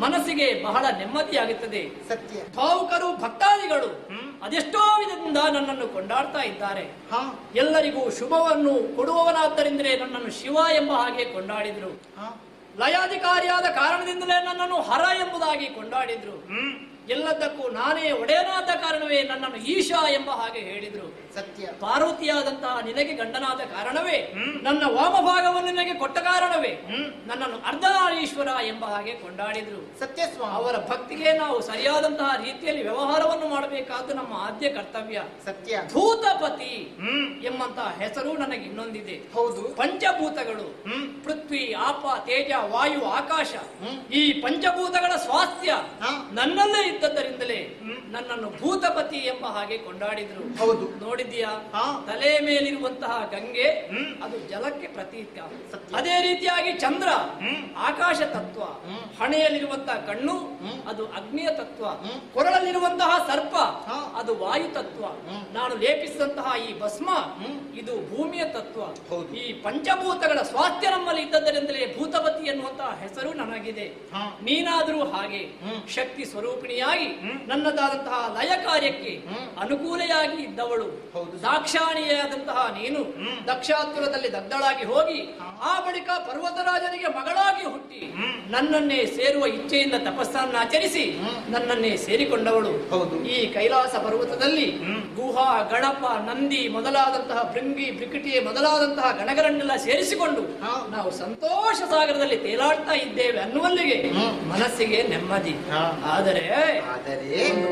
ಮನಸ್ಸಿಗೆ ಬಹಳ ನೆಮ್ಮದಿಯಾಗುತ್ತದೆ ಸತ್ಯ ಭಾವುಕರು ಭಕ್ತಾದಿಗಳು ಹ್ಮ್. ಅದೆಷ್ಟೋ ವಿಧದಿಂದ ನನ್ನನ್ನು ಕೊಂಡಾಡ್ತಾ ಇದ್ದಾರೆ ಹಾ ಎಲ್ಲರಿಗೂ ಶುಭವನ್ನು ಕೊಡುವವನಾದ್ದರಿಂದಲೇ ನನ್ನನ್ನು ಶಿವ ಎಂಬ ಹಾಗೆ ಕೊಂಡಾಡಿದ್ರು ಹಾ ಲಯಾಧಿಕಾರಿಯಾದ ಕಾರಣದಿಂದಲೇ ನನ್ನನ್ನು ಹರ ಎಂಬುದಾಗಿ ಕೊಂಡಾಡಿದ್ರು ಹ್ಮ್ ಎಲ್ಲದಕ್ಕೂ ನಾನೇ ಒಡೆಯನಾದ ಕಾರಣವೇ ನನ್ನನ್ನು ಈಶಾ ಎಂಬ ಹಾಗೆ ಹೇಳಿದ್ರು ಸತ್ಯ ಪಾರ್ವತಿಯಾದಂತಹ ನಿನಗೆ ಗಂಡನಾದ ಕಾರಣವೇ ಹ್ಮ್. ನನ್ನ ವಾಮಭಾಗವನ್ನು ನಿನಗೆ ಕೊಟ್ಟ ಕಾರಣವೇ ಹ್ಮ್. ನನ್ನನ್ನು ಅರ್ಧನಾರೀಶ್ವರ ಎಂಬ ಹಾಗೆ ಕೊಂಡಾಡಿದ್ರು ಸತ್ಯ ಸ್ವಾಮಿ ಅವರ ಭಕ್ತಿಗೆ ನಾವು ಸರಿಯಾದಂತಹ ರೀತಿಯಲ್ಲಿ ವ್ಯವಹಾರವನ್ನು ಮಾಡಬೇಕಾದ್ದು ನಮ್ಮ ಆದ್ಯ ಕರ್ತವ್ಯ ಸತ್ಯ ಭೂತಪತಿ ಹ್ಮ್ ಎಂಬಂತಹ ಹೆಸರು ನನಗೆ ಇನ್ನೊಂದಿದೆ ಹೌದು ಪಂಚಭೂತಗಳು ಹ್ಮ್ ಪೃಥ್ವಿ ಆಪ ತೇಜ ವಾಯು ಆಕಾಶ ಹ್ಮ್. ಈ ಪಂಚಭೂತಗಳ ಸ್ವಾಸ್ಥ್ಯ ಹಾ. ನನ್ನಲ್ಲೇ ಇದ್ದದ್ದರಿಂದಲೇ ಹ್ಮ್. ನನ್ನನ್ನು ಭೂತಪತಿ ಎಂಬ ಹಾಗೆ ಕೊಂಡಾಡಿದ್ರು ಹೌದು ನೋಡಿದ್ಯಾ ಹಾ. ತಲೆ ಮೇಲಿರುವಂತಹ ಗಂಗೆ ಹ್ಮ್. ಅದು ಜಲಕ್ಕೆ ಪ್ರತೀಕ ಸತ್ಯ. ಅದೇ ರೀತಿಯಾಗಿ ಚಂದ್ರ ಹ್ಮ್. ಆಕಾಶ ತತ್ವ ಹ್ಮ್. ಹಣೆಯಲ್ಲಿರುವಂತಹ ಕಣ್ಣು ಹ್ಮ್. ಅದು ಅಗ್ನಿಯ ತತ್ವ ಹ್ಮ್. ಕೊರಳಲ್ಲಿರುವಂತಹ ಸರ್ಪ ಹಾ. ಅದು ವಾಯು ತತ್ವ ಹ್ಮ್. ನಾನು ಲೇಪಿಸಿದಂತಹ ಈ ಭಸ್ಮ ಹ್ಮ್. ಇದು ಭೂಮಿಯ ತತ್ವ ಹೌದು. ಈ ಪಂಚಭೂತಗಳ ಸ್ವಾಸ್ಥ್ಯ ನಮ್ಮಲ್ಲಿ ಇದ್ದದರಿಂದಲೇ ಭೂತಪತಿ ಎನ್ನುವಂತಹ ಹೆಸರು ನನಗಿದೆ ಹಾ. ನೀನಾದರೂ ಹಾಗೆ ಹ್ಮ್. ಶಕ್ತಿ ಸ್ವರೂಪಿಣಿಯಾಗಿ ಹ್ಮ್. ನನ್ನದಾದಂತಹ ಲಯ ಕಾರ್ಯಕ್ಕೆ ಹ್ಮ್. ಅನುಕೂಲೆಯಾಗಿ ಇದ್ದವಳು ಹೌದು. ದಾಕ್ಷಾಣಿಯಾದಂತಹ ನೀನು ಹ್ಮ್. ದಕ್ಷಾತುರದಲ್ಲಿ ದಗ್ಧಳಾಗಿ ಹೋಗಿ ಹಾ. ಆ ಬಳಿಕ ಪರ್ವತರಾಜನಿಗೆ ಮಗಳಾಗಿ ಹುಟ್ಟಿ ಹ್ಮ್. ನನ್ನನ್ನೇ ಸೇರುವ ಇಚ್ಛೆಯಿಂದ ತಪಸ್ಸನ್ನು ಆಚರಿಸಿ ಹ್ಮ್. ನನ್ನನ್ನೇ ಸೇರಿಕೊಂಡವಳು ಹೌದು. ಈ ಕೈಲಾಸ ಪರ್ವತದಲ್ಲಿ ಹ್ಮ್. ಗುಹ ಗಣಪ ನಂದಿ ಮೊದಲಾದಂತಹ ಭೃಂಗಿ ಬ್ರಿಕಿಟಿ ಮೊದಲಾದಂತಹ ಗಣಗರನ್ನೆಲ್ಲ ಸೇರಿಸಿಕೊಂಡು ಹಾ. ನಾವು ಸಂತೋಷ ಸಾಗರದಲ್ಲಿ ತೇಲಾಡ್ತಾ ಇದ್ದೇವೆ ಅನ್ನುವಲ್ಲಿಗೆ ಹ್ಮ್. ಮನಸ್ಸಿಗೆ ನೆಮ್ಮದಿ ಹಾ. ಆದರೆ ಆದರೆ